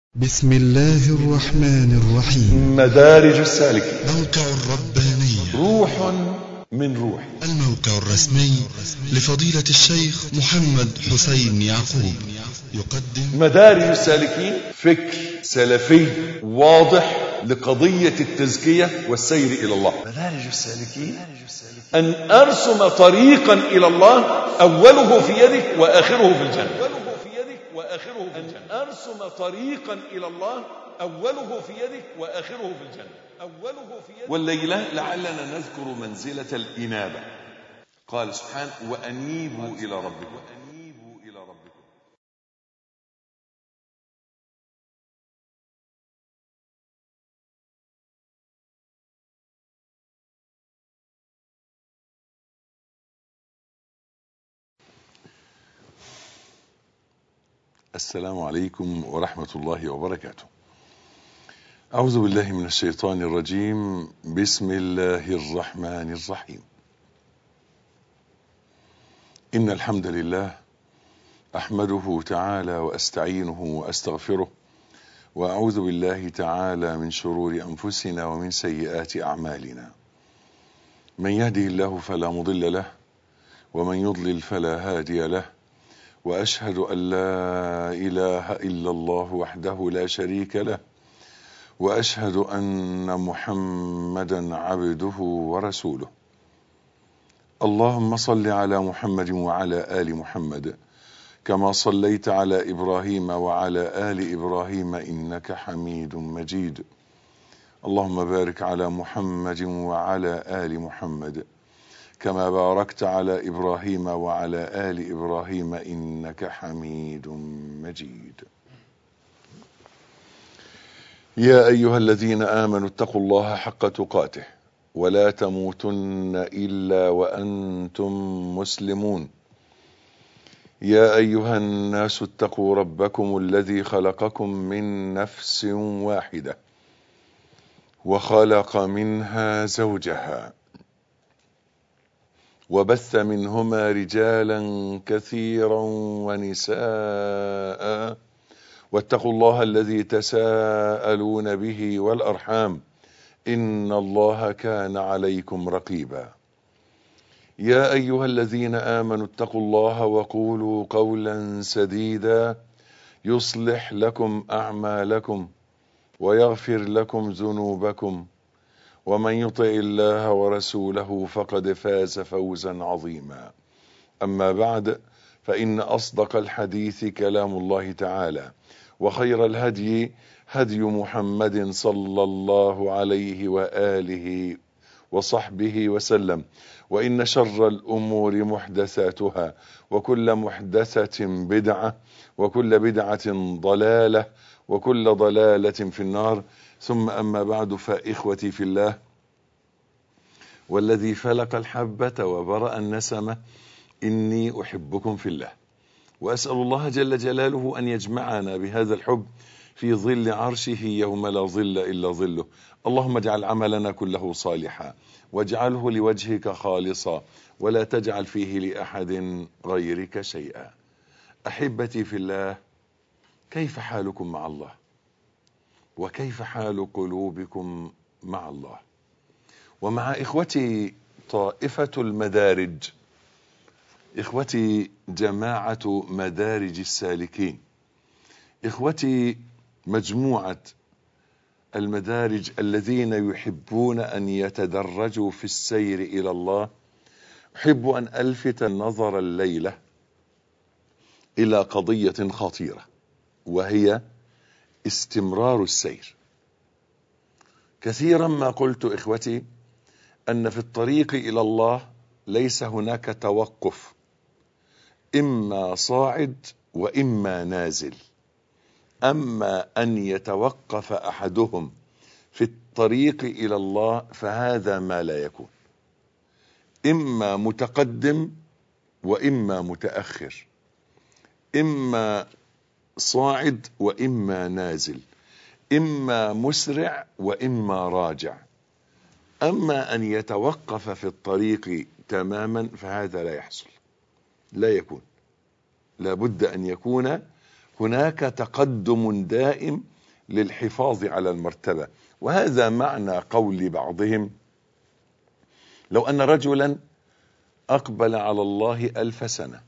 بسم الله الرحمن الرحيم مدارج السالكين موقع الربانية روح من روحي الموقع الرسمي لفضيلة الشيخ محمد حسين يعقوب يقدم مدارج السالكين فكر سلفي واضح لقضية التزكية والسير إلى الله مدارج السالكين أن أرسم طريقا إلى الله أوله في يدك وآخره في الجنة أوله في يدك وآخره في الجنة أن أرسم طريقا إلى الله أوله في يدك وآخره في الجنة أوله في يدك والليلة لعلنا نذكر منزلة الإنابة قال سبحانه وأنيبوا إلى ربكم وأنيبوا إلى ربكم السلام عليكم ورحمة الله وبركاته أعوذ بالله من الشيطان الرجيم بسم الله الرحمن الرحيم إن الحمد لله أحمده تعالى وأستعينه وأستغفره وأعوذ بالله تعالى من شرور أنفسنا ومن سيئات أعمالنا من يهده الله فلا مضل له ومن يضلل فلا هادي له واشهد ان لا اله الا الله وحده لا شريك له واشهد ان محمدا عبده ورسوله اللهم صل على محمد وعلى ال محمد كما صليت على ابراهيم وعلى ال ابراهيم انك حميد مجيد اللهم بارك على محمد وعلى ال محمد كما باركت على ابراهيم وعلى ال ابراهيم انك حميد مجيد يا ايها الذين امنوا اتقوا الله حق تقاته ولا تموتن الا وانتم مسلمون يا ايها الناس اتقوا ربكم الذي خلقكم من نفس واحده وخلق منها زوجها وبث منهما رجالا كثيرا ونساء واتقوا الله الذي تساءلون به والارحام ان الله كان عليكم رقيبا يا ايها الذين امنوا اتقوا الله وقولوا قولا سديدا يصلح لكم اعمالكم ويغفر لكم ذنوبكم ومن يطع الله ورسوله فقد فاز فوزا عظيما اما بعد فان اصدق الحديث كلام الله تعالى وخير الهدي هدي محمد صلى الله عليه واله وصحبه وسلم وان شر الامور محدثاتها وكل محدثه بدعه وكل بدعه ضلاله وكل ضلاله في النار ثم أما بعد فإخوتي في الله والذي فلق الحبة وبرأ النسمة إني أحبكم في الله وأسأل الله جل جلاله أن يجمعنا بهذا الحب في ظل عرشه يوم لا ظل إلا ظله اللهم اجعل عملنا كله صالحا واجعله لوجهك خالصا ولا تجعل فيه لأحد غيرك شيئا أحبتي في الله كيف حالكم مع الله وكيف حال قلوبكم مع الله ومع اخوتي طائفه المدارج اخوتي جماعه مدارج السالكين اخوتي مجموعه المدارج الذين يحبون ان يتدرجوا في السير الى الله احب ان الفت النظر الليله الى قضيه خطيره وهي استمرار السير كثيرا ما قلت اخوتي ان في الطريق الى الله ليس هناك توقف اما صاعد واما نازل اما ان يتوقف احدهم في الطريق الى الله فهذا ما لا يكون اما متقدم واما متاخر اما صاعد واما نازل اما مسرع واما راجع اما ان يتوقف في الطريق تماما فهذا لا يحصل لا يكون لابد ان يكون هناك تقدم دائم للحفاظ على المرتبة وهذا معنى قول بعضهم لو أن رجلا أقبل على الله ألف سنة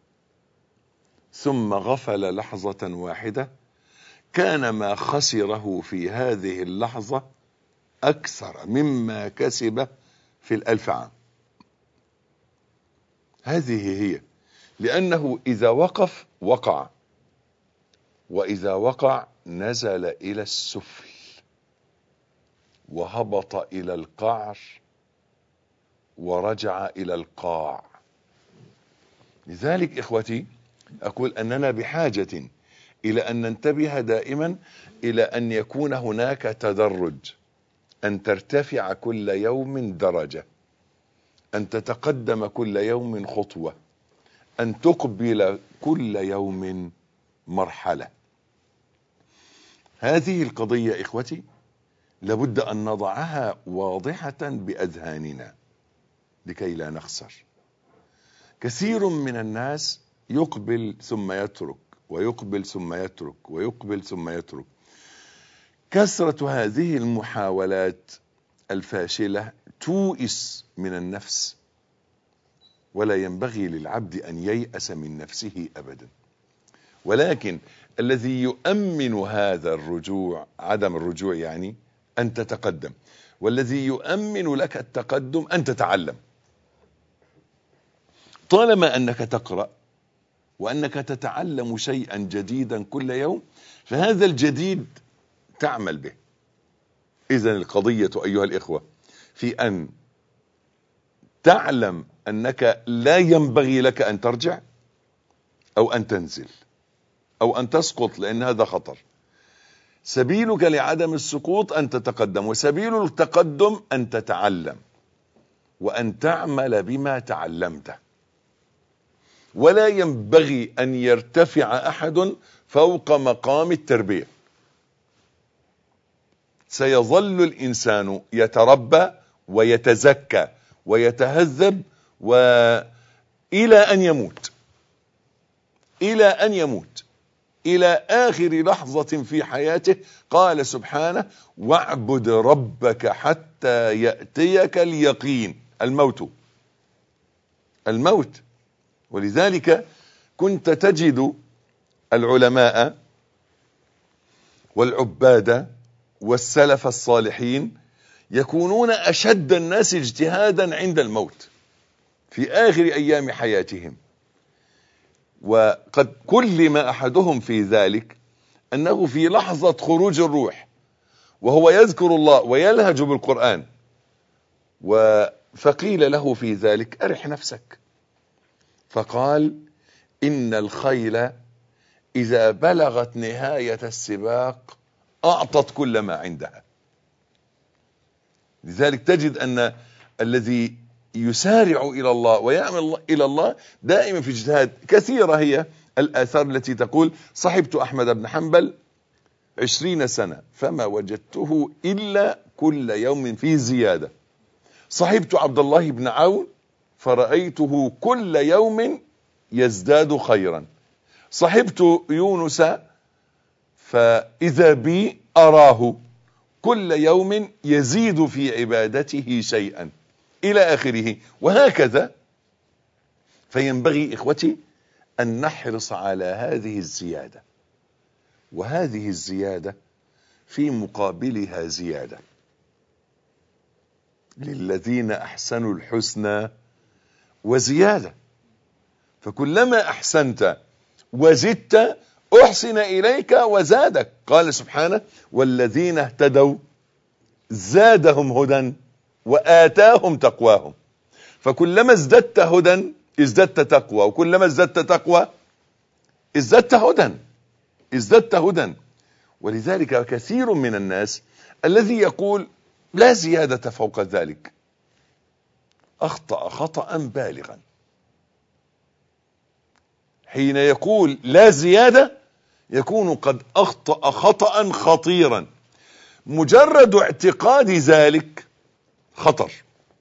ثم غفل لحظة واحدة كان ما خسره في هذه اللحظة أكثر مما كسب في الألف عام هذه هي لأنه إذا وقف وقع وإذا وقع نزل إلى السفل وهبط إلى القعر ورجع إلى القاع لذلك إخوتي أقول أننا بحاجة إلى أن ننتبه دائما إلى أن يكون هناك تدرج أن ترتفع كل يوم درجة أن تتقدم كل يوم خطوة أن تقبل كل يوم مرحلة هذه القضية إخوتي لابد أن نضعها واضحة بأذهاننا لكي لا نخسر كثير من الناس يقبل ثم يترك ويقبل ثم يترك ويقبل ثم يترك كثرة هذه المحاولات الفاشلة توئس من النفس ولا ينبغي للعبد أن ييأس من نفسه أبدا ولكن الذي يؤمن هذا الرجوع عدم الرجوع يعني أن تتقدم والذي يؤمن لك التقدم أن تتعلم طالما أنك تقرأ وأنك تتعلم شيئا جديدا كل يوم فهذا الجديد تعمل به إذا القضية أيها الإخوة في أن تعلم أنك لا ينبغي لك أن ترجع أو أن تنزل أو أن تسقط لأن هذا خطر سبيلك لعدم السقوط أن تتقدم وسبيل التقدم أن تتعلم وأن تعمل بما تعلمته ولا ينبغي أن يرتفع أحد فوق مقام التربية سيظل الإنسان يتربى ويتزكى ويتهذب وإلى أن يموت إلى أن يموت إلى آخر لحظة في حياته قال سبحانه واعبد ربك حتى يأتيك اليقين الموت الموت ولذلك كنت تجد العلماء والعباد والسلف الصالحين يكونون أشد الناس اجتهادا عند الموت في آخر أيام حياتهم وقد كلم أحدهم في ذلك أنه في لحظة خروج الروح وهو يذكر الله ويلهج بالقرآن فقيل له في ذلك أرح نفسك فقال إن الخيل إذا بلغت نهاية السباق أعطت كل ما عندها لذلك تجد أن الذي يسارع إلى الله ويعمل إلى الله دائما في اجتهاد كثيرة هي الآثار التي تقول صحبت أحمد بن حنبل عشرين سنة فما وجدته إلا كل يوم في زيادة صحبت عبد الله بن عون فرأيته كل يوم يزداد خيرا صحبت يونس فإذا بي أراه كل يوم يزيد في عبادته شيئا إلى آخره وهكذا فينبغي إخوتي أن نحرص على هذه الزيادة وهذه الزيادة في مقابلها زيادة للذين أحسنوا الحسنى وزيادة فكلما أحسنت وزدت أحسن إليك وزادك قال سبحانه والذين اهتدوا زادهم هدى وآتاهم تقواهم فكلما ازددت هدى ازددت تقوى وكلما ازددت تقوى ازددت هدى ازددت هدى ولذلك كثير من الناس الذي يقول لا زيادة فوق ذلك أخطأ خطأ بالغا حين يقول لا زيادة يكون قد أخطأ خطأ خطيرا مجرد اعتقاد ذلك خطر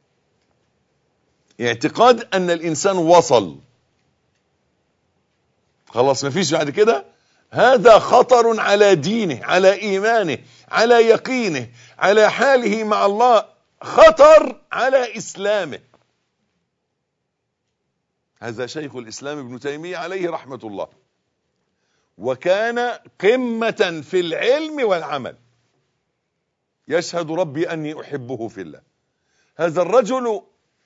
اعتقاد أن الإنسان وصل خلاص مفيش بعد كده هذا خطر على دينه على ايمانه على يقينه على حاله مع الله خطر على اسلامه هذا شيخ الاسلام ابن تيميه عليه رحمه الله وكان قمه في العلم والعمل يشهد ربي اني احبه في الله هذا الرجل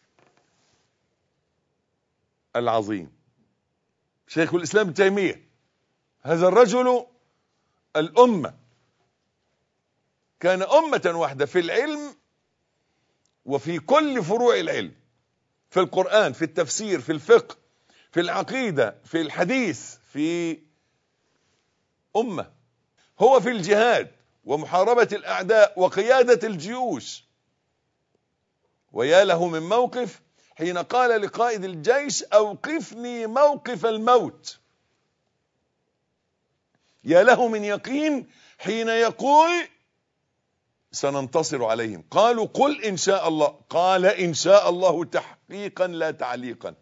العظيم شيخ الاسلام ابن تيميه هذا الرجل الامه كان امه واحده في العلم وفي كل فروع العلم في القران في التفسير في الفقه في العقيده في الحديث في امه هو في الجهاد ومحاربه الاعداء وقياده الجيوش ويا له من موقف حين قال لقائد الجيش اوقفني موقف الموت يا له من يقين حين يقول سننتصر عليهم قالوا قل ان شاء الله قال ان شاء الله تحقيقا لا تعليقا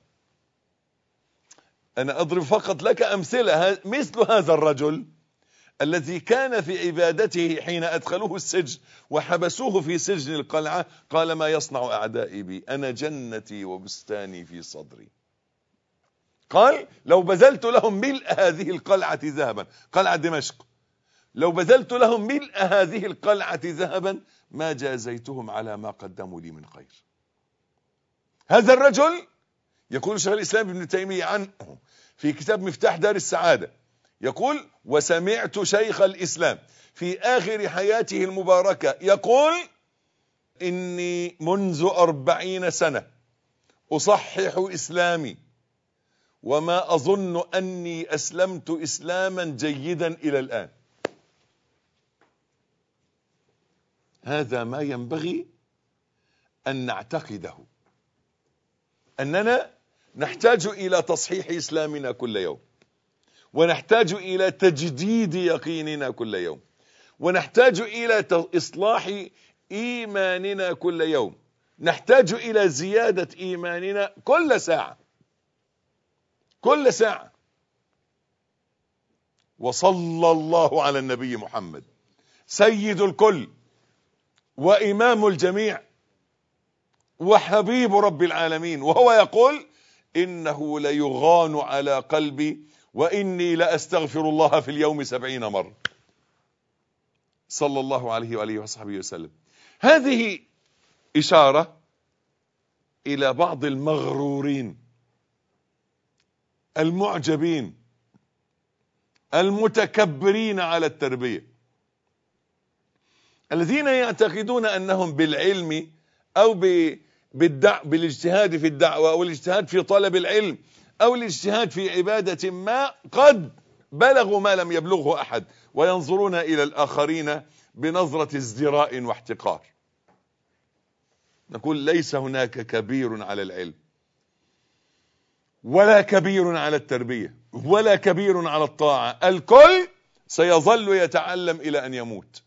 انا اضرب فقط لك امثله مثل هذا الرجل الذي كان في عبادته حين ادخلوه السجن وحبسوه في سجن القلعه قال ما يصنع اعدائي بي انا جنتي وبستاني في صدري قال لو بذلت لهم ملء هذه القلعه ذهبا قلعه دمشق لو بذلت لهم ملء هذه القلعه ذهبا ما جازيتهم على ما قدموا لي من خير هذا الرجل يقول شيخ الاسلام ابن تيميه عنه في كتاب مفتاح دار السعاده يقول وسمعت شيخ الإسلام في آخر حياته المباركة يقول إني منذ أربعين سنة أصحح إسلامي وما أظن أني أسلمت إسلاما جيدا إلى الآن هذا ما ينبغي أن نعتقده أننا نحتاج إلى تصحيح إسلامنا كل يوم ونحتاج إلى تجديد يقيننا كل يوم ونحتاج إلى إصلاح إيماننا كل يوم نحتاج إلى زيادة إيماننا كل ساعة كل ساعة وصلى الله على النبي محمد سيد الكل وإمام الجميع وحبيب رب العالمين وهو يقول إنه ليغان على قلبي وإني لأستغفر الله في اليوم سبعين مرة صلى الله عليه وآله وصحبه وسلم هذه إشارة إلى بعض المغرورين المعجبين المتكبرين على التربية الذين يعتقدون أنهم بالعلم أو بالدع بالاجتهاد في الدعوة أو الاجتهاد في طلب العلم او الاجتهاد في عبادة ما قد بلغوا ما لم يبلغه احد وينظرون الى الاخرين بنظرة ازدراء واحتقار نقول ليس هناك كبير على العلم ولا كبير على التربية ولا كبير على الطاعة الكل سيظل يتعلم الى ان يموت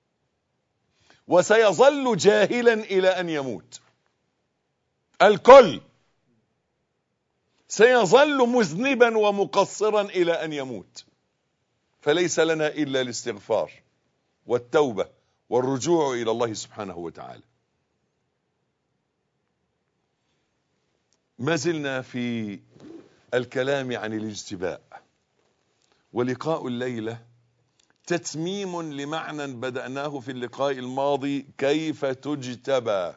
وسيظل جاهلا الى ان يموت الكل سيظل مذنبا ومقصرا الى ان يموت فليس لنا الا الاستغفار والتوبه والرجوع الى الله سبحانه وتعالى ما زلنا في الكلام عن الاجتباء ولقاء الليله تتميم لمعنى بدأناه في اللقاء الماضي كيف تجتبى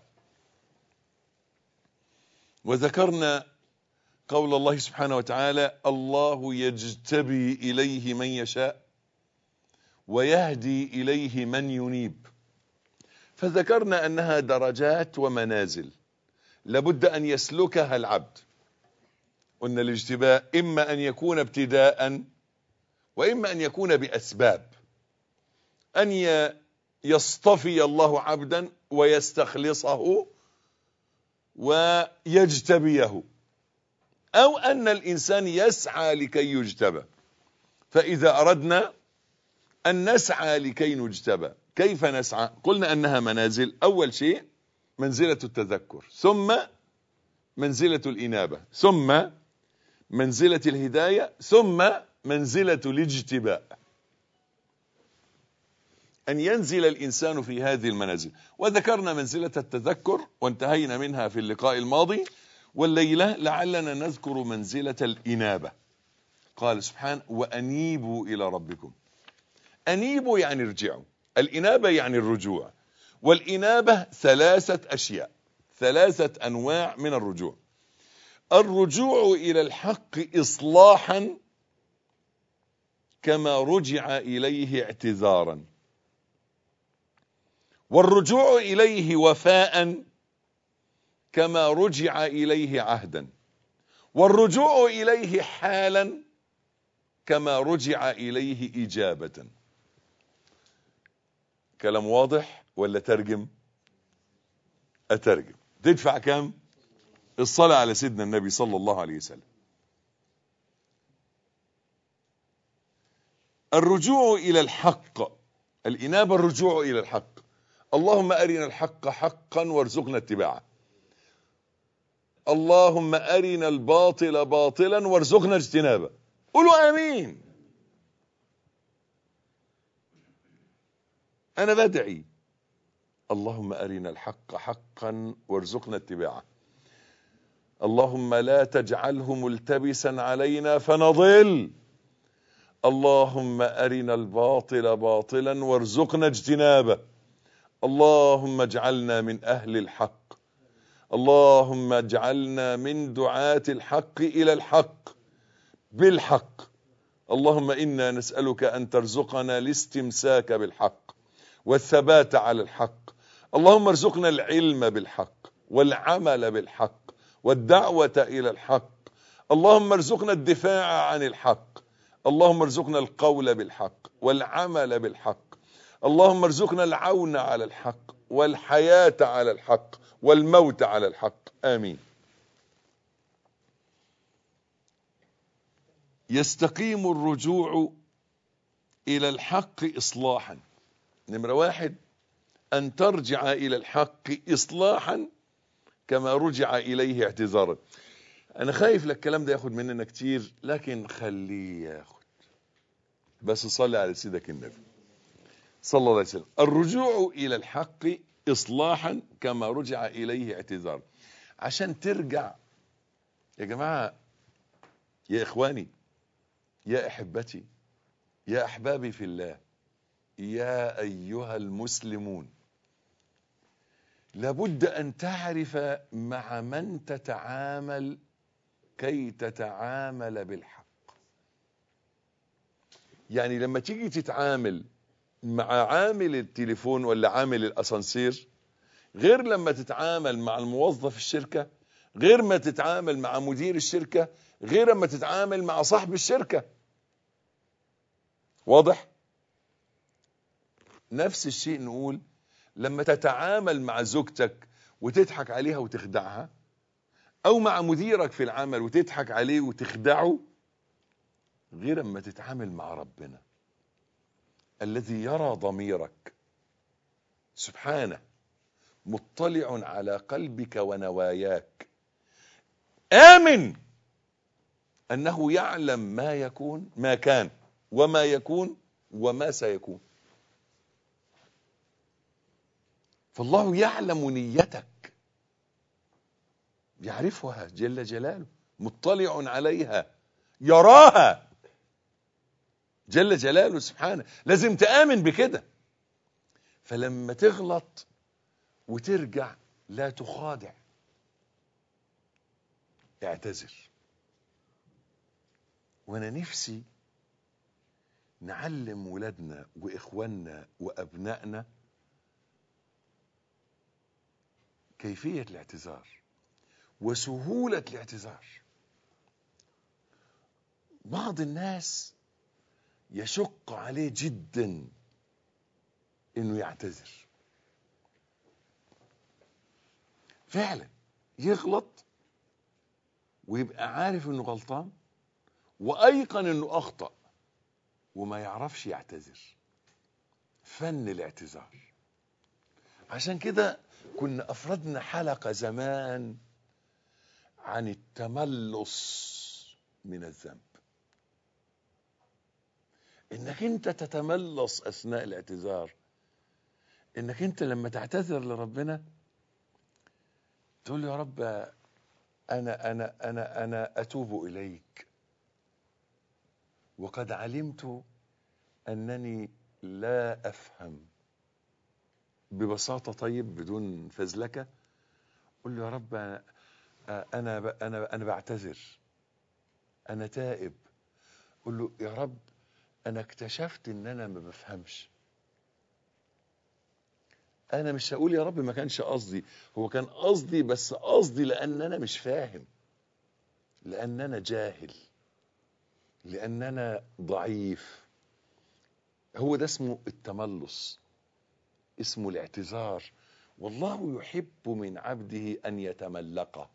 وذكرنا قول الله سبحانه وتعالى الله يجتبي إليه من يشاء ويهدي إليه من ينيب فذكرنا أنها درجات ومنازل لابد أن يسلكها العبد قلنا الاجتباء إما أن يكون ابتداء وإما أن يكون بأسباب أن يصطفي الله عبدا ويستخلصه ويجتبيه او ان الانسان يسعى لكي يجتبى فاذا اردنا ان نسعى لكي نجتبى كيف نسعى قلنا انها منازل اول شيء منزلة التذكر ثم منزلة الانابة ثم منزلة الهداية ثم منزلة الاجتباء أن ينزل الإنسان في هذه المنازل وذكرنا منزلة التذكر وانتهينا منها في اللقاء الماضي والليلة لعلنا نذكر منزلة الإنابة قال سبحانه وأنيبوا إلى ربكم أنيبوا يعني ارجعوا الإنابة يعني الرجوع والإنابة ثلاثة أشياء ثلاثة أنواع من الرجوع الرجوع إلى الحق إصلاحا كما رجع إليه اعتذارا والرجوع إليه وفاء كما رجع إليه عهدا والرجوع إليه حالا كما رجع إليه إجابة كلام واضح ولا ترجم أترجم تدفع كم الصلاة على سيدنا النبي صلى الله عليه وسلم الرجوع إلى الحق الإنابة الرجوع إلى الحق اللهم أرنا الحق حقا وارزقنا اتباعه اللهم أرنا الباطل باطلا وارزقنا اجتنابه قولوا آمين أنا بدعي اللهم أرنا الحق حقا وارزقنا اتباعه اللهم لا تجعله ملتبسا علينا فنضل اللهم أرنا الباطل باطلا وارزقنا اجتنابه اللهم اجعلنا من أهل الحق اللهم اجعلنا من دعاة الحق إلى الحق بالحق اللهم إنا نسألك أن ترزقنا الاستمساك بالحق والثبات على الحق اللهم ارزقنا العلم بالحق والعمل بالحق والدعوة إلى الحق اللهم ارزقنا الدفاع عن الحق اللهم ارزقنا القول بالحق والعمل بالحق اللهم ارزقنا العون على الحق والحياة على الحق والموت على الحق آمين يستقيم الرجوع إلى الحق إصلاحا نمرة واحد أن ترجع إلى الحق إصلاحا كما رجع إليه اعتذارا أنا خايف لك الكلام ده ياخد مننا كتير لكن خليه ياخد بس صلي على سيدك النبي صلى الله عليه وسلم الرجوع إلى الحق إصلاحا كما رجع إليه اعتذارا عشان ترجع يا جماعة يا إخواني يا أحبتي يا أحبابي في الله يا أيها المسلمون لابد أن تعرف مع من تتعامل كي تتعامل بالحق يعني لما تيجي تتعامل مع عامل التليفون ولا عامل الأسانسير غير لما تتعامل مع الموظف الشركة غير ما تتعامل مع مدير الشركة غير ما تتعامل مع صاحب الشركة واضح نفس الشيء نقول لما تتعامل مع زوجتك وتضحك عليها وتخدعها او مع مديرك في العمل وتضحك عليه وتخدعه غير اما تتعامل مع ربنا الذي يرى ضميرك سبحانه مطلع على قلبك ونواياك آمن أنه يعلم ما يكون ما كان وما يكون وما سيكون فالله يعلم نيتك يعرفها جل جلاله مطلع عليها يراها جل جلاله سبحانه لازم تآمن بكده فلما تغلط وترجع لا تخادع اعتذر وانا نفسي نعلم ولادنا واخواننا وابنائنا كيفية الاعتذار وسهولة الاعتذار بعض الناس يشق عليه جدا انه يعتذر فعلا يغلط ويبقى عارف انه غلطان وايقن انه اخطأ وما يعرفش يعتذر فن الاعتذار عشان كده كنا افردنا حلقة زمان عن التملص من الذنب انك انت تتملص اثناء الاعتذار انك انت لما تعتذر لربنا تقول له يا رب انا انا انا انا اتوب اليك وقد علمت انني لا افهم ببساطه طيب بدون فزلكه قل له يا رب انا انا ب- انا انا بعتذر انا تائب قل له يا رب انا اكتشفت ان انا ما بفهمش انا مش هقول يا رب ما كانش قصدي هو كان قصدي بس قصدي لان انا مش فاهم لان انا جاهل لان انا ضعيف هو ده اسمه التملص اسمه الاعتذار والله يحب من عبده ان يتملقه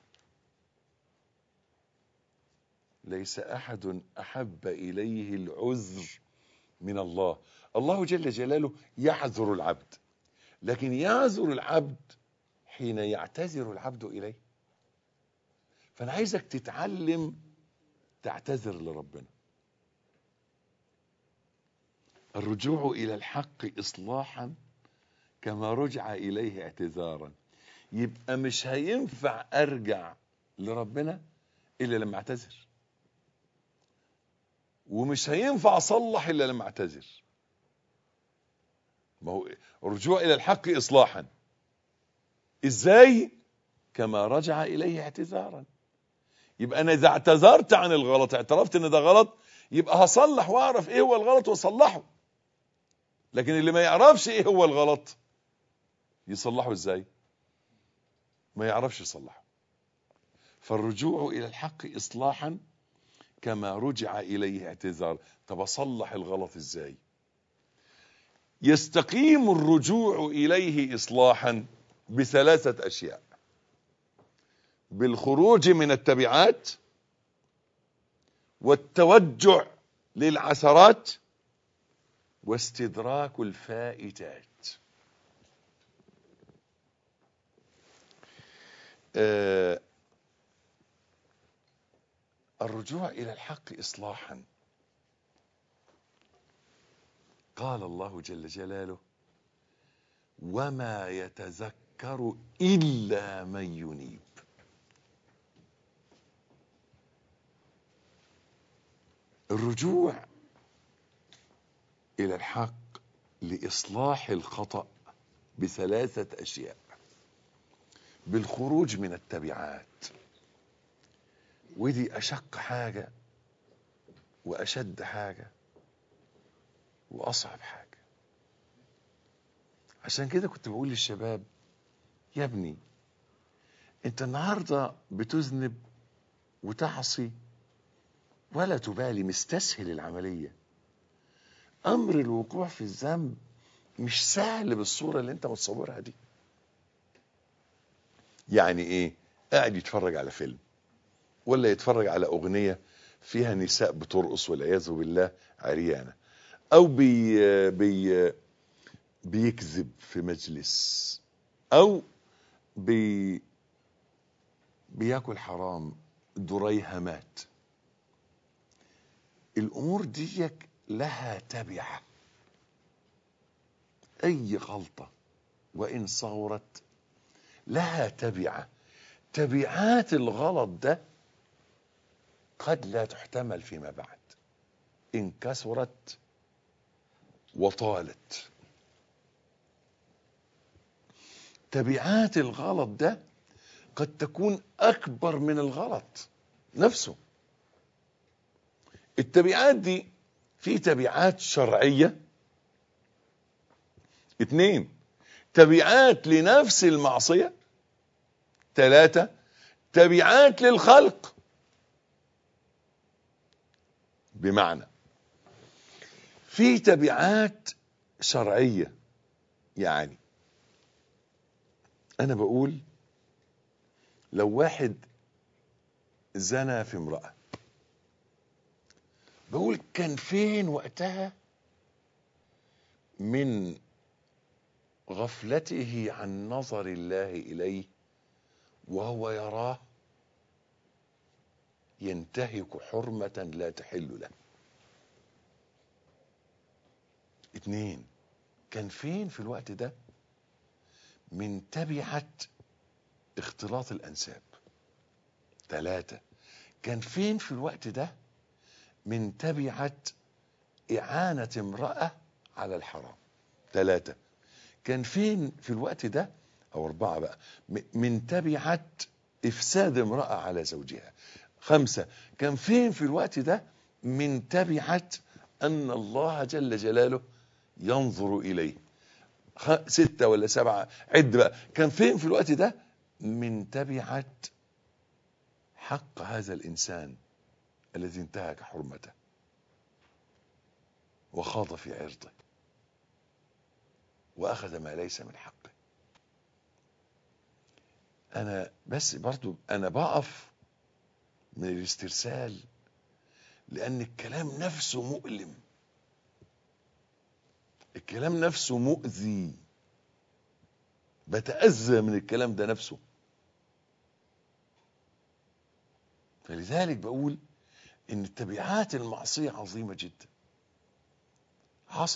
ليس احد احب اليه العذر من الله الله جل جلاله يعذر العبد لكن يعذر العبد حين يعتذر العبد اليه فانا عايزك تتعلم تعتذر لربنا الرجوع الى الحق اصلاحا كما رجع اليه اعتذارا يبقى مش هينفع ارجع لربنا الا لما اعتذر ومش هينفع اصلح الا لما اعتذر ما هو الرجوع الى الحق اصلاحا ازاي كما رجع اليه اعتذارا يبقى انا اذا اعتذرت عن الغلط اعترفت ان ده غلط يبقى هصلح واعرف ايه هو الغلط واصلحه لكن اللي ما يعرفش ايه هو الغلط يصلحه ازاي ما يعرفش يصلحه فالرجوع الى الحق اصلاحا كما رجع اليه اعتذار طب اصلح الغلط ازاي يستقيم الرجوع اليه اصلاحا بثلاثه اشياء بالخروج من التبعات والتوجع للعثرات واستدراك الفائتات آه الرجوع الى الحق اصلاحا قال الله جل جلاله وما يتذكر الا من ينيب الرجوع الى الحق لاصلاح الخطا بثلاثه اشياء بالخروج من التبعات ودي اشق حاجه واشد حاجه واصعب حاجه عشان كده كنت بقول للشباب يا ابني انت النهارده بتذنب وتعصي ولا تبالي مستسهل العمليه امر الوقوع في الذنب مش سهل بالصوره اللي انت متصورها دي يعني ايه قاعد يتفرج على فيلم ولا يتفرج على اغنيه فيها نساء بترقص والعياذ بالله عريانه او بي بي بيكذب في مجلس او بي بياكل حرام دريهمات الامور دي لها تبعه اي غلطه وان صغرت لها تبعه تبعات الغلط ده قد لا تحتمل فيما بعد ان كثرت وطالت تبعات الغلط ده قد تكون اكبر من الغلط نفسه التبعات دي في تبعات شرعيه اتنين تبعات لنفس المعصيه ثلاثه تبعات للخلق بمعنى في تبعات شرعيه يعني انا بقول لو واحد زنى في امراه بقول كان فين وقتها من غفلته عن نظر الله اليه وهو يراه ينتهك حرمه لا تحل له اتنين كان فين في الوقت ده من تبعة اختلاط الأنساب ثلاثة كان فين في الوقت ده من تبعة إعانة امرأة على الحرام ثلاثة كان فين في الوقت ده أو أربعة بقى م- من تبعة إفساد امرأة على زوجها خمسة كان فين في الوقت ده من تبعة أن الله جل جلاله ينظر إليه خ- ستة ولا سبعة عد بقى كان فين في الوقت ده من تبعة حق هذا الإنسان الذي انتهك حرمته وخاض في عرضه وأخذ ما ليس من حقه أنا بس برضو أنا بقف من الاسترسال لأن الكلام نفسه مؤلم الكلام نفسه مؤذي بتأذى من الكلام ده نفسه فلذلك بقول ان التبعات المعصية عظيمة جدا حصل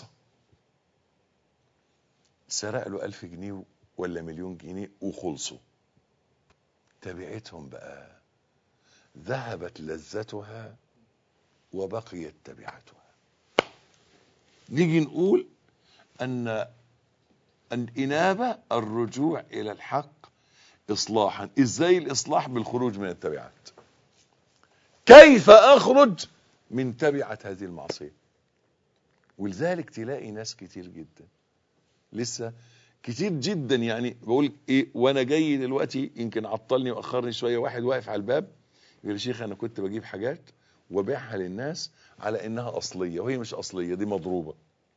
سرق له ألف جنيه ولا مليون جنيه وخلصوا تبعتهم بقى ذهبت لذتها وبقيت تبعتها نيجي نقول أن الإنابة الرجوع إلى الحق إصلاحا إزاي الإصلاح بالخروج من التبعات كيف أخرج من تبعة هذه المعصية ولذلك تلاقي ناس كتير جدا لسه كتير جدا يعني بقول ايه وانا جاي دلوقتي يمكن عطلني واخرني شويه واحد واقف على الباب يقول لي شيخ انا كنت بجيب حاجات وبيعها للناس على انها اصليه وهي مش اصليه دي مضروبه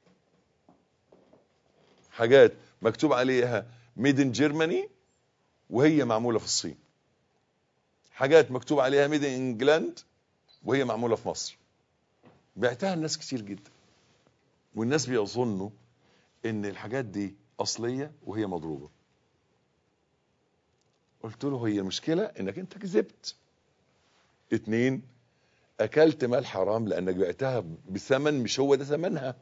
حاجات مكتوب عليها ميد ان جيرماني وهي معموله في الصين حاجات مكتوب عليها ميد ان انجلاند وهي معموله في مصر بعتها الناس كتير جدا والناس بيظنوا ان الحاجات دي اصليه وهي مضروبه قلت له هي المشكله انك انت كذبت اتنين اكلت مال حرام لانك بعتها بثمن مش هو ده ثمنها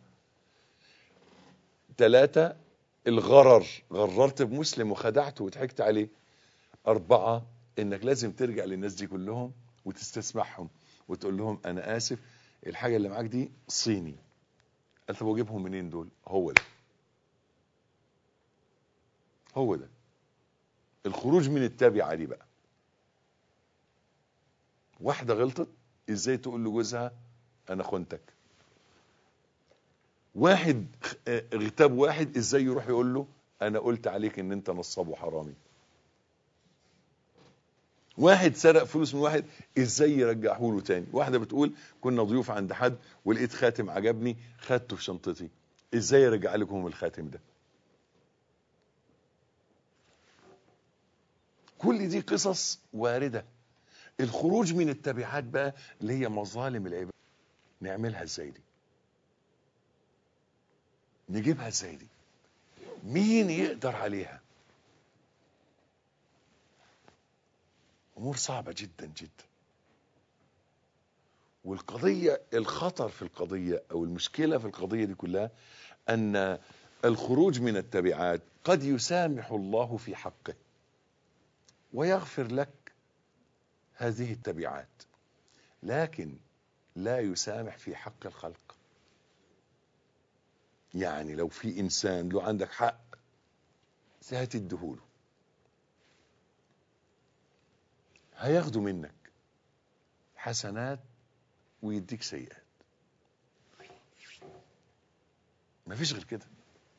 تلاتة الغرر غررت بمسلم وخدعته وضحكت عليه أربعة إنك لازم ترجع للناس دي كلهم وتستسمحهم وتقول لهم أنا آسف الحاجة اللي معاك دي صيني قال طب واجيبهم منين دول هو ده هو ده الخروج من التابعة دي بقى واحدة غلطت ازاي تقول لجوزها انا خنتك واحد اه، اغتاب واحد ازاي يروح يقول له انا قلت عليك ان انت نصاب وحرامي واحد سرق فلوس من واحد ازاي يرجعه له تاني واحده بتقول كنا ضيوف عند حد ولقيت خاتم عجبني خدته في شنطتي ازاي يرجع لكم الخاتم ده كل دي قصص وارده الخروج من التبعات بقى اللي هي مظالم العباد نعملها ازاي دي نجيبها ازاي دي مين يقدر عليها امور صعبه جدا جدا والقضيه الخطر في القضيه او المشكله في القضيه دي كلها ان الخروج من التبعات قد يسامح الله في حقه ويغفر لك هذه التبعات لكن لا يسامح في حق الخلق يعني لو في انسان له عندك حق هتديهوله هياخده منك حسنات ويديك سيئات مفيش غير كده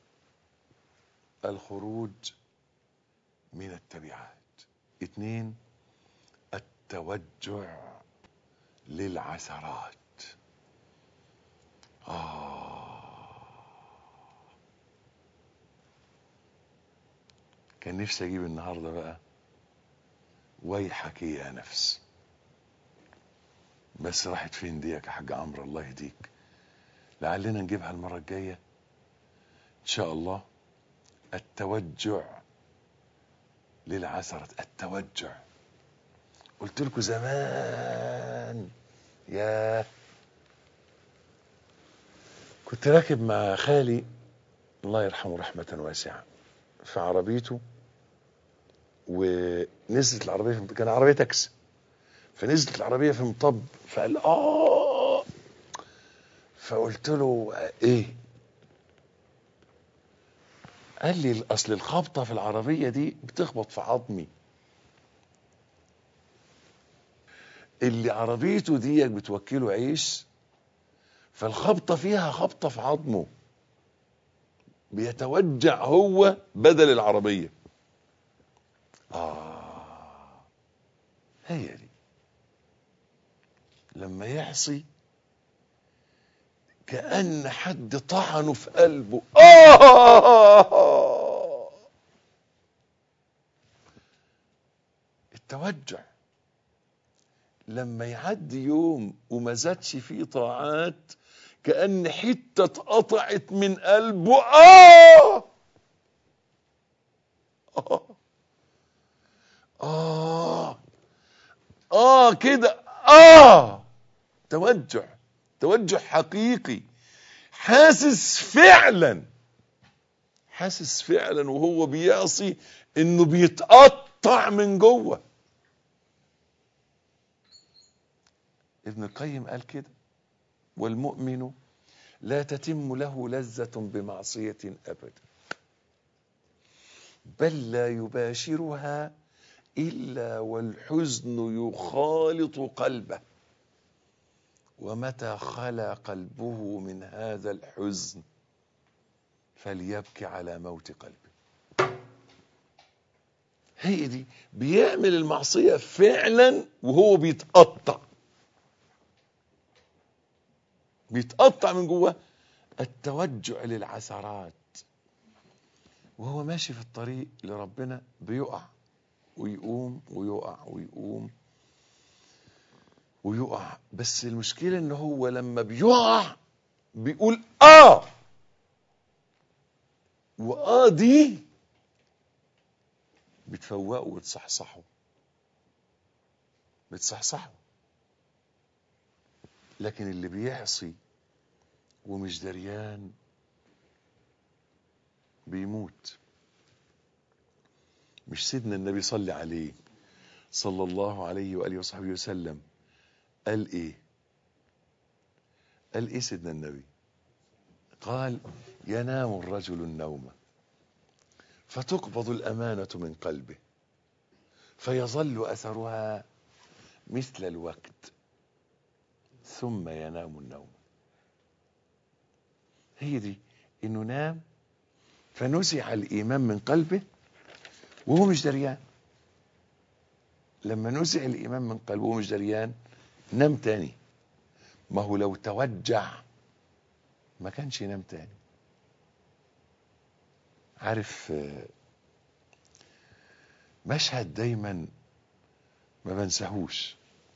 الخروج من التبعات اتنين التوجع للعثرات آه كان نفسي اجيب النهارده بقى ويحك يا نفس بس راحت فين ديك يا حاج عمرو الله يهديك لعلنا نجيبها المره الجايه ان شاء الله التوجع للعثرة التوجع قلت لكم زمان يا كنت راكب مع خالي الله يرحمه رحمة واسعة في عربيته ونزلت العربية في كان عربية تاكسي فنزلت العربية في مطب فقال آه فقلت له إيه قال لي أصل الخبطة في العربية دي بتخبط في عظمي اللي عربيته دي بتوكله عيش فالخبطة فيها خبطة في عظمه بيتوجع هو بدل العربية آه هي دي لما يعصي كأن حد طعنه في قلبه آه التوجع لما يعدي يوم وما زادش فيه طاعات كأن حتة اتقطعت من قلبه آه آه آه آه كده آه توجع توجع حقيقي حاسس فعلا حاسس فعلا وهو بيعصي انه بيتقطع من جوه ابن القيم قال كده والمؤمن لا تتم له لذة بمعصية أبدا بل لا يباشرها إلا والحزن يخالط قلبه ومتى خلا قلبه من هذا الحزن فليبكي على موت قلبه هي دي بيعمل المعصية فعلا وهو بيتقطع بيتقطع من جوه التوجع للعثرات وهو ماشي في الطريق لربنا بيقع ويقوم ويقع ويقوم ويقع بس المشكلة ان هو لما بيقع بيقول اه واه دي بتفوقه وتصحصحه بتصحصحه لكن اللي بيعصي ومش دريان بيموت مش سيدنا النبي صلى عليه صلى الله عليه وآله وصحبه وسلم قال ايه قال ايه سيدنا النبي قال ينام الرجل النوم فتقبض الأمانة من قلبه فيظل أثرها مثل الوقت ثم ينام النوم هي دي انه نام فنزع الايمان من قلبه وهو مش دريان لما نزع الايمان من قلبه وهو مش دريان نام تاني ما هو لو توجع ما كانش ينام تاني عارف مشهد دايما ما بنساهوش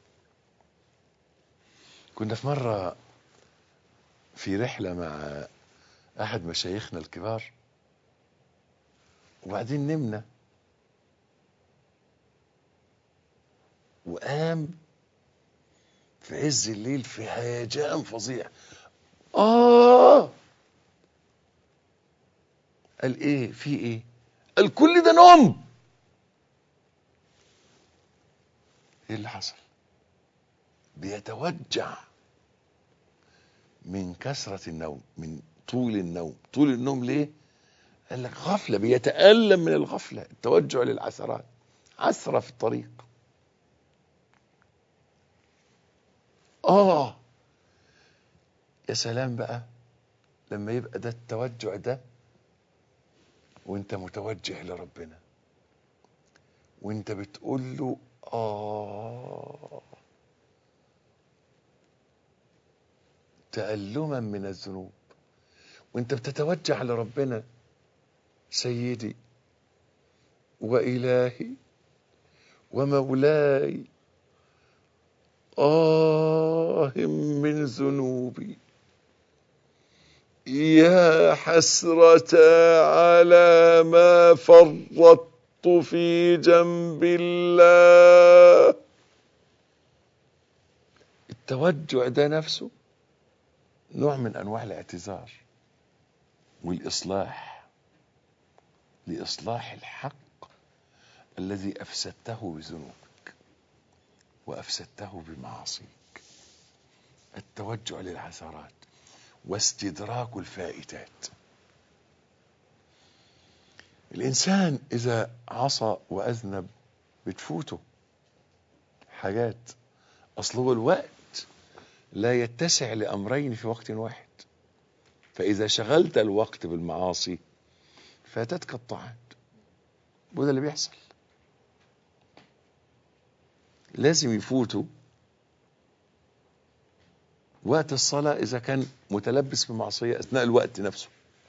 كنا في مرة في رحلة مع أحد مشايخنا الكبار وبعدين نمنا وقام في عز الليل في هيجان فظيع آه قال إيه في إيه قال كل ده نوم إيه اللي حصل بيتوجع من كثرة النوم من طول النوم طول النوم ليه قال لك غفلة بيتألم من الغفلة التوجع للعثرات عثرة في الطريق آه يا سلام بقى لما يبقى ده التوجع ده وانت متوجه لربنا وانت بتقول له آه تألما من الذنوب وانت بتتوجه لربنا سيدي وإلهي ومولاي آه من ذنوبي يا حسرة على ما فرطت في جنب الله التوجع ده نفسه نوع من انواع الاعتذار والاصلاح لاصلاح الحق الذي افسدته بذنوبك وافسدته بمعاصيك التوجع للعثرات واستدراك الفائتات الانسان اذا عصى واذنب بتفوته حاجات اصل هو الوقت لا يتسع لامرين في وقت واحد فاذا شغلت الوقت بالمعاصي فاتتك الطاعات وده اللي بيحصل لازم يفوتوا وقت الصلاة إذا كان متلبس بمعصية أثناء الوقت نفسه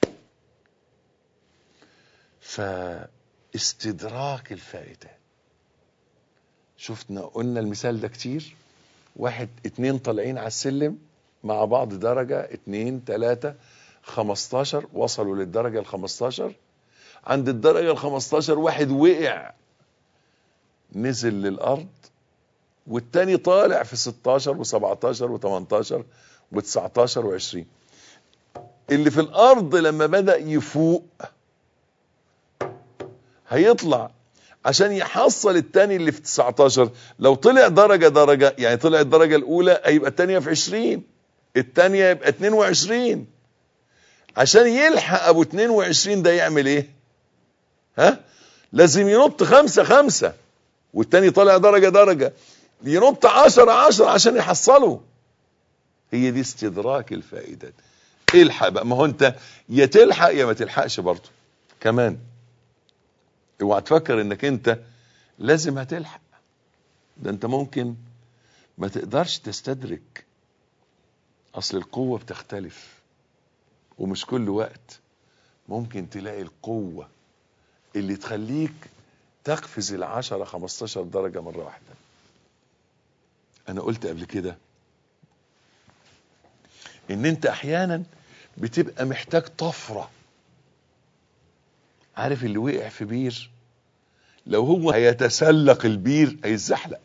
فاستدراك الفائتات شفنا قلنا المثال ده كتير واحد اتنين طالعين على السلم مع بعض درجة اتنين تلاتة خمستاشر وصلوا للدرجة الخمستاشر عند الدرجة الخمستاشر واحد وقع نزل للأرض والتاني طالع في 16 و17 و18 و19 و20 اللي في الارض لما بدأ يفوق هيطلع عشان يحصل التاني اللي في 19 لو طلع درجة درجة يعني طلع الدرجة الاولى هيبقى التانية في 20 التانية يبقى 22 عشان يلحق ابو 22 ده يعمل ايه ها لازم ينط خمسة خمسة والتاني طالع درجة درجة ينط عشرة عشرة عشان يحصله هي دي استدراك الفائدات الحق بقى ما هو انت يا تلحق يا ما تلحقش برضه كمان اوعى تفكر انك انت لازم هتلحق ده انت ممكن ما تقدرش تستدرك اصل القوة بتختلف ومش كل وقت ممكن تلاقي القوة اللي تخليك تقفز العشرة خمستاشر درجة مرة واحدة انا قلت قبل كده ان انت احيانا بتبقى محتاج طفرة عارف اللي وقع في بير لو هو هيتسلق البير هيتزحلق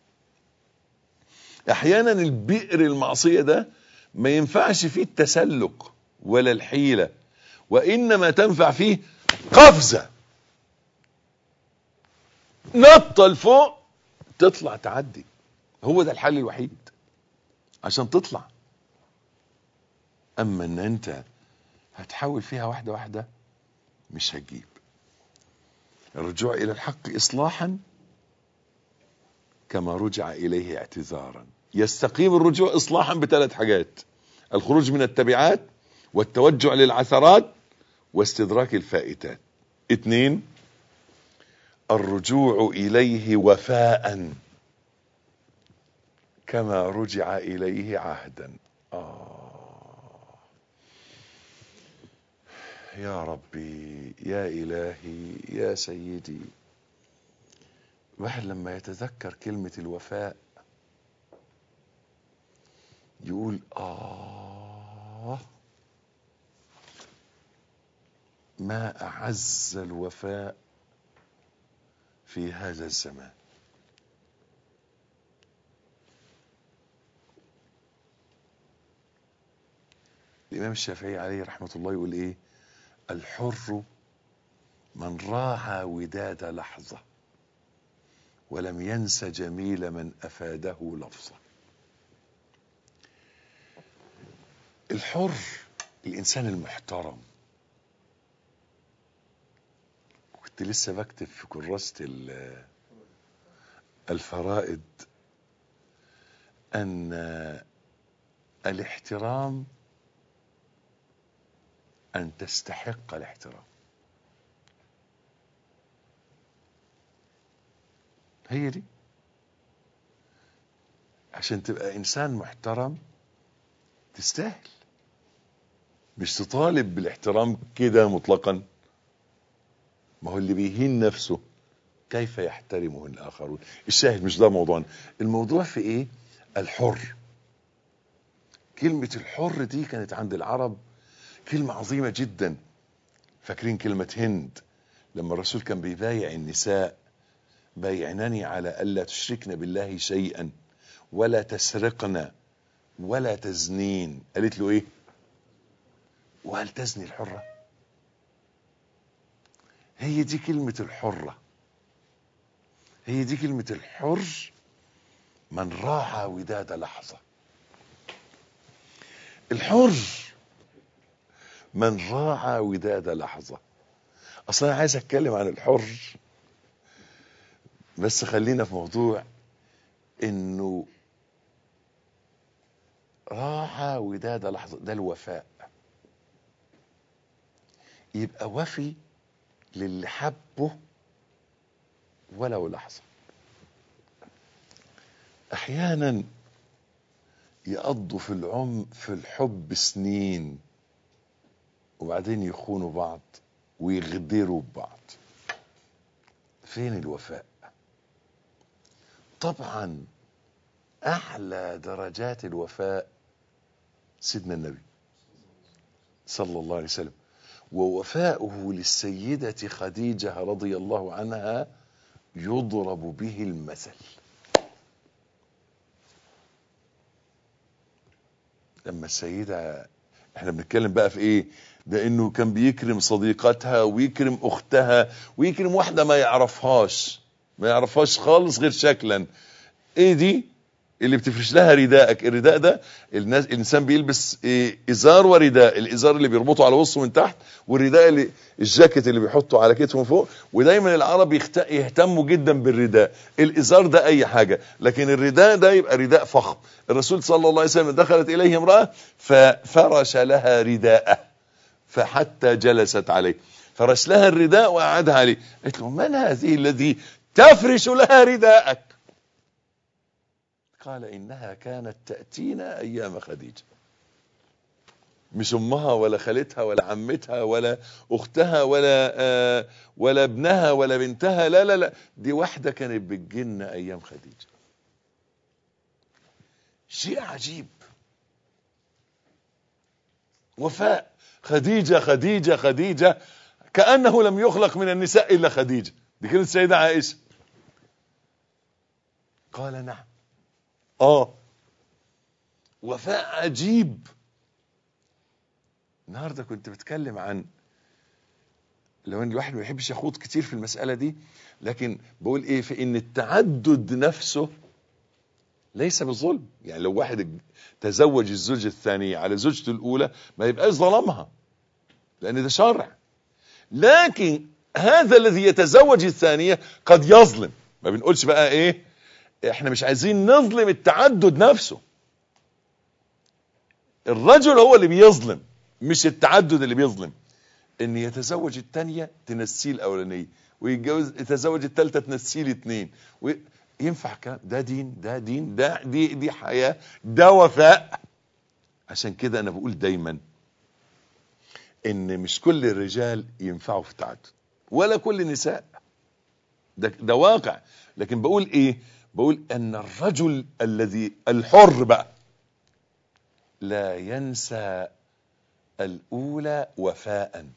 احيانا البئر المعصية ده ما ينفعش فيه التسلق ولا الحيلة وانما تنفع فيه قفزة نطة لفوق تطلع تعدي هو ده الحل الوحيد عشان تطلع اما ان انت هتحاول فيها واحدة واحدة مش هتجيب الرجوع الى الحق اصلاحا كما رجع اليه اعتذارا يستقيم الرجوع اصلاحا بثلاث حاجات الخروج من التبعات والتوجع للعثرات واستدراك الفائتات اتنين الرجوع اليه وفاء كما رجع اليه عهدا آه يا ربي يا الهي يا سيدي واحد لما يتذكر كلمة الوفاء يقول آه ما أعز الوفاء في هذا الزمان الإمام الشافعي عليه رحمة الله يقول إيه الحر من راعى وداد لحظة ولم ينس جميل من أفاده لفظة الحر الإنسان المحترم كنت لسه بكتب في كراسة الفرائد أن الاحترام أن تستحق الاحترام هي دي عشان تبقى إنسان محترم تستاهل مش تطالب بالاحترام كده مطلقا ما هو اللي بيهين نفسه كيف يحترمه الآخرون الشاهد مش ده موضوعنا الموضوع في إيه الحر كلمة الحر دي كانت عند العرب كلمة عظيمة جدا فاكرين كلمة هند لما الرسول كان بيبايع النساء بايعنني على ألا تشركن بالله شيئا ولا تسرقن ولا تزنين قالت له ايه وهل تزني الحرة هي دي كلمة الحرة هي دي كلمة الحر من راعى وداد لحظة الحر من راعى وداد لحظة اصلا انا عايز اتكلم عن الحر بس خلينا في موضوع انه راعى وداد لحظة ده الوفاء يبقى وفي للي حبه ولو لحظة احيانا يقضوا في العم في الحب سنين وبعدين يخونوا بعض ويغدروا ببعض فين الوفاء طبعا اعلى درجات الوفاء سيدنا النبي صلى الله عليه وسلم ووفاؤه للسيدة خديجة رضي الله عنها يضرب به المثل لما السيدة احنا بنتكلم بقى في ايه ده انه كان بيكرم صديقتها ويكرم اختها ويكرم واحدة ما يعرفهاش ما يعرفهاش خالص غير شكلا ايه دي اللي بتفرش لها رداءك الرداء ده الناس الانسان بيلبس إيه ازار ورداء الازار اللي بيربطه على وسطه من تحت والرداء اللي الجاكيت اللي بيحطه على كتفه من فوق ودايما العرب يخت... يهتموا جدا بالرداء الازار ده اي حاجة لكن الرداء ده يبقى رداء فخم الرسول صلى الله عليه وسلم دخلت اليه امرأة ففرش لها رداءه فحتى جلست عليه فرش لها الرداء وقعدها عليه قالت له من هذه الذي تفرش لها رداءك قال إنها كانت تأتينا أيام خديجة مش أمها ولا خالتها ولا عمتها ولا أختها ولا آه ولا ابنها ولا بنتها لا لا لا دي واحدة كانت بتجينا أيام خديجة شيء عجيب وفاء خديجة خديجة خديجة كأنه لم يخلق من النساء إلا خديجة دي كانت السيدة عائشة قال نعم اه وفاء عجيب النهارده كنت بتكلم عن لو ان الواحد ما يحبش يخوض كتير في المسألة دي لكن بقول ايه في ان التعدد نفسه ليس بالظلم يعني لو واحد تزوج الزوجة الثانية على زوجته الاولى ما يبقاش ظلمها لان ده شرع لكن هذا الذي يتزوج الثانية قد يظلم ما بنقولش بقى ايه احنا مش عايزين نظلم التعدد نفسه الرجل هو اللي بيظلم مش التعدد اللي بيظلم ان يتزوج التانية تنسيه الاولانية ويتجوز يتزوج التالتة تنسيه الاثنين ينفع كلام ده دين ده دين ده دي دي حياة ده وفاء عشان كده انا بقول دايما ان مش كل الرجال ينفعوا في التعدد ولا كل النساء ده, ده واقع لكن بقول ايه بقول ان الرجل الذي الحر بقى لا ينسى الاولى وفاء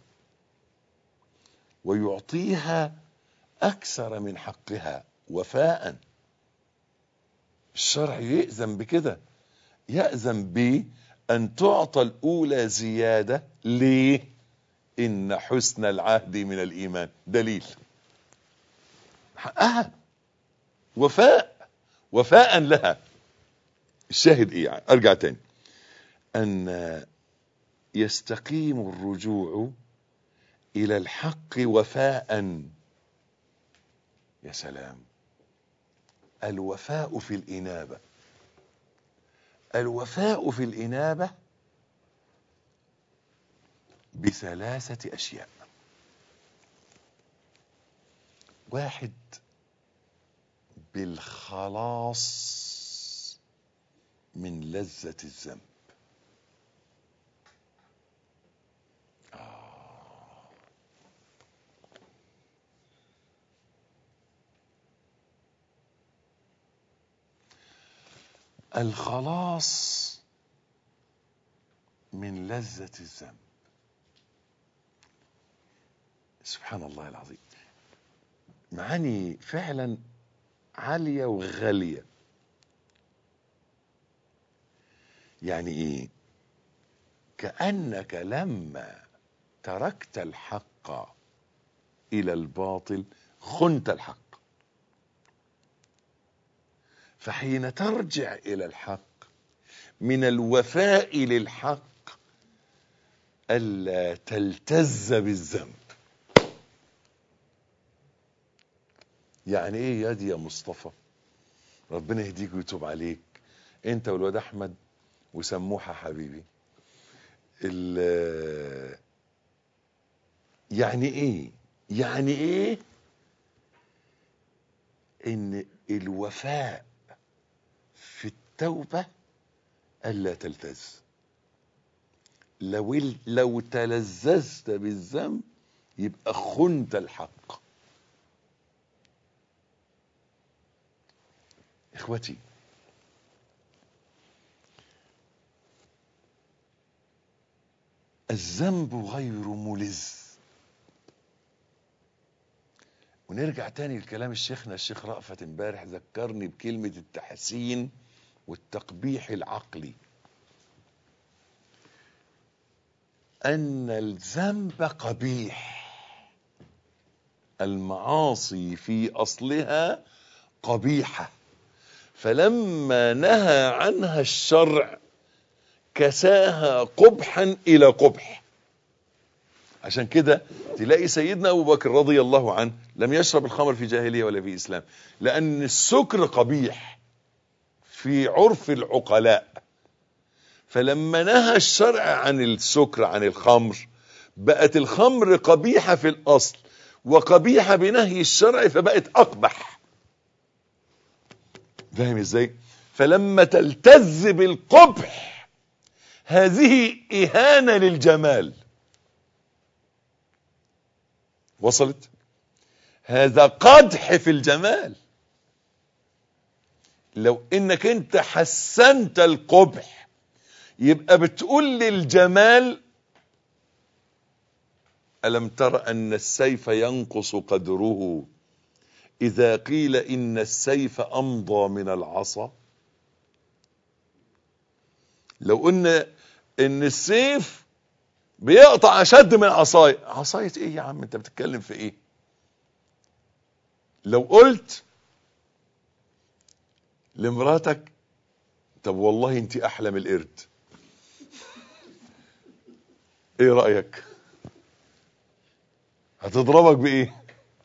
ويعطيها اكثر من حقها وفاء الشرع يأذن بكده يأذن بأن تعطى الأولى زيادة ليه إن حسن العهد من الإيمان دليل حقها وفاء وفاء لها الشاهد ايه يعني ارجع تاني ان يستقيم الرجوع الى الحق وفاء يا سلام الوفاء في الانابه الوفاء في الانابه بثلاثه اشياء واحد بالخلاص من لذة الذنب آه. الخلاص من لذة الذنب سبحان الله العظيم معاني فعلا عالية وغالية يعني ايه كانك لما تركت الحق الى الباطل خنت الحق فحين ترجع الى الحق من الوفاء للحق الا تلتز بالذنب يعني ايه يدي يا مصطفى ربنا يهديك ويتوب عليك انت والواد احمد وسموحه حبيبي ال- يعني ايه يعني ايه ان الوفاء في التوبه الا تلتز لو ال- لو تلذذت بالذنب يبقى خنت الحق اخوتي الذنب غير ملز ونرجع تاني لكلام الشيخنا الشيخ رأفت امبارح ذكرني بكلمة التحسين والتقبيح العقلي أن الذنب قبيح المعاصي في أصلها قبيحة فلما نهى عنها الشرع كساها قبحا إلى قبح عشان كده تلاقي سيدنا أبو بكر رضي الله عنه لم يشرب الخمر في جاهلية ولا في إسلام لأن السكر قبيح في عرف العقلاء فلما نهى الشرع عن السكر عن الخمر بقت الخمر قبيحة في الأصل وقبيحة بنهي الشرع فبقت أقبح فاهم ازاي فلما تلتز بالقبح هذه إهانة للجمال وصلت هذا قدح في الجمال لو انك انت حسنت القبح يبقى بتقول للجمال ألم تر أن السيف ينقص قدره إذا قيل إن السيف أمضى من العصا لو قلنا إن السيف بيقطع أشد من عصاية عصاية إيه يا عم أنت بتتكلم في إيه لو قلت لمراتك طب والله أنت أحلى من القرد إيه رأيك هتضربك بإيه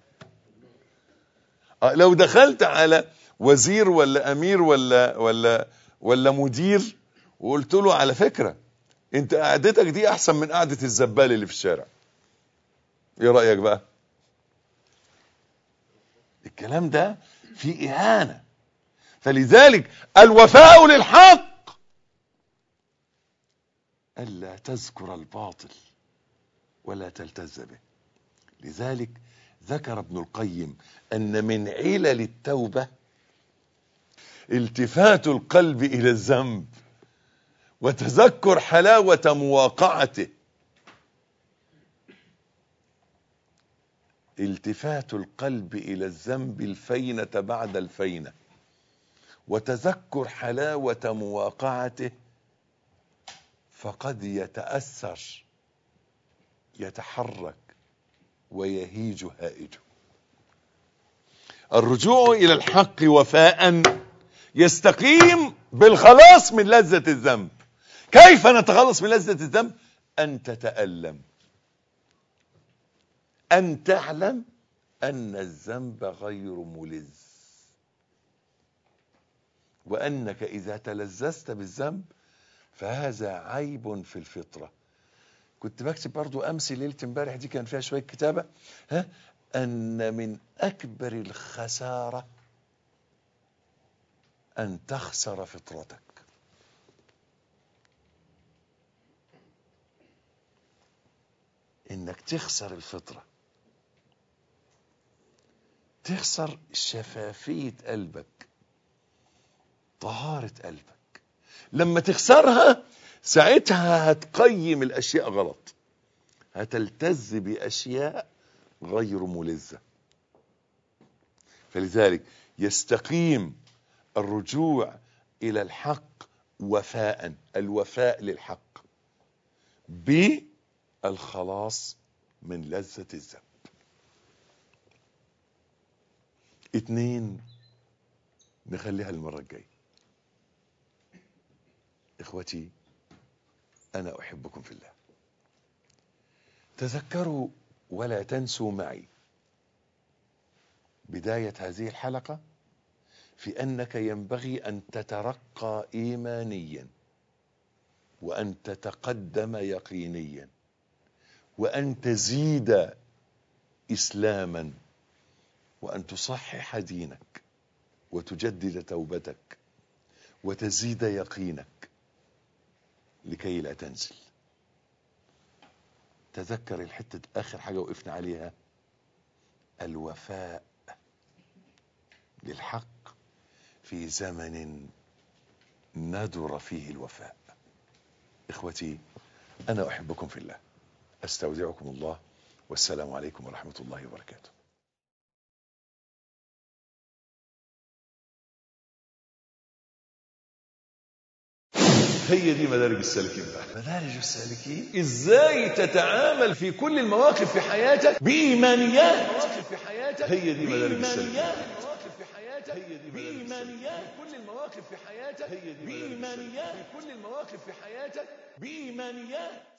آه، لو دخلت على وزير ولا امير ولا ولا ولا مدير وقلت له على فكره انت قعدتك دي احسن من قعده الزبال اللي في الشارع ايه رايك بقى الكلام ده فيه اهانه فلذلك الوفاء للحق الا تذكر الباطل ولا تلتز به لذلك ذكر ابن القيم ان من علل التوبه التفات القلب الى الذنب وتذكر حلاوه مواقعته التفات القلب الى الذنب الفينه بعد الفينه وتذكر حلاوه مواقعته فقد يتاثر يتحرك ويهيج هائجه الرجوع الى الحق وفاء يستقيم بالخلاص من لذة الذنب كيف نتخلص من لذة الذنب ان تتألم ان تعلم ان الذنب غير ملز وانك اذا تلذذت بالذنب فهذا عيب في الفطره كنت بكتب برضو امس ليله امبارح دي كان فيها شويه كتابه ها ان من اكبر الخساره ان تخسر فطرتك انك تخسر الفطره تخسر شفافيه قلبك طهاره قلبك لما تخسرها ساعتها هتقيم الاشياء غلط هتلتز باشياء غير ملزه فلذلك يستقيم الرجوع الى الحق وفاء الوفاء للحق بالخلاص من لذة الذنب اتنين نخليها المرة الجاية اخوتي انا احبكم في الله تذكروا ولا تنسوا معي بداية هذه الحلقة في انك ينبغي ان تترقى ايمانيا وان تتقدم يقينيا وان تزيد اسلاما وان تصحح دينك وتجدد توبتك وتزيد يقينك لكي لا تنزل تذكر الحتة آخر حاجة وقفنا عليها الوفاء للحق في زمن ندر فيه الوفاء إخوتي أنا أحبكم في الله أستودعكم الله والسلام عليكم ورحمة الله وبركاته هي دي مدارج السالكين بقى مدارج السالكين ازاي تتعامل في كل المواقف في حياتك بايمانيات في حياتك هي دي مدارج السالكين في حياتك هي دي بإيمانيات في كل المواقف في حياتك هي دي بإيمانيات في كل المواقف في حياتك بإيمانيات